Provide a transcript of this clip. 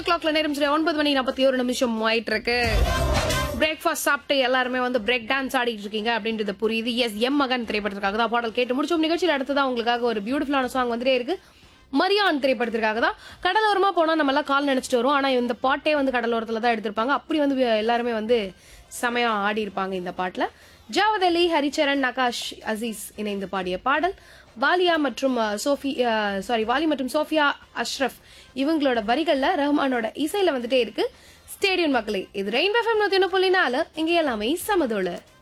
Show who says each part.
Speaker 1: கிளாக்ல நேரம் சரி ஒன்பது மணி நாற்பத்தி ஒரு நிமிஷம் ஆயிட்டு இருக்கு பிரேக்ஃபாஸ்ட் சாப்பிட்டு எல்லாருமே வந்து பிரேக் டான்ஸ் ஆடிட்டு இருக்கீங்க அப்படின்றது புரியுது எஸ் எம் மகன் திரைப்படத்திற்காக தான் பாடல் கேட்டு முடிச்சோம் நிகழ்ச்சியில் அடுத்ததான் உங்களுக்காக ஒரு பியூட்டிஃபுல்லான சாங் வந்துட்டே இருக்கு மரியான் திரைப்படத்திற்காக தான் கடலோரமா போனா நம்ம எல்லாம் கால் நினைச்சிட்டு வரும் ஆனா இந்த பாட்டே வந்து கடலோரத்துல தான் எடுத்திருப்பாங்க அப்படி வந்து எல்லாருமே வந்து செமையா ஆடி இருப்பாங்க இந்த பாட்டுல ஜாவத் அலி ஹரிச்சரன் நகாஷ் அசீஸ் இணைந்து பாடிய பாடல் வாலியா மற்றும் அஹ், சோஃபி சாரி வாலி மற்றும் சோஃபியா அஷ்ரஃப் இவங்களோட வரிகள்ல ரஹ்மானோட இசையில வந்துட்டே இருக்கு ஸ்டேடியம் மக்களே இது ரெயின் எஃப்எம் நூத்தி ஒன்று புள்ளி நாலு இங்க எல்லாமே சமதோளு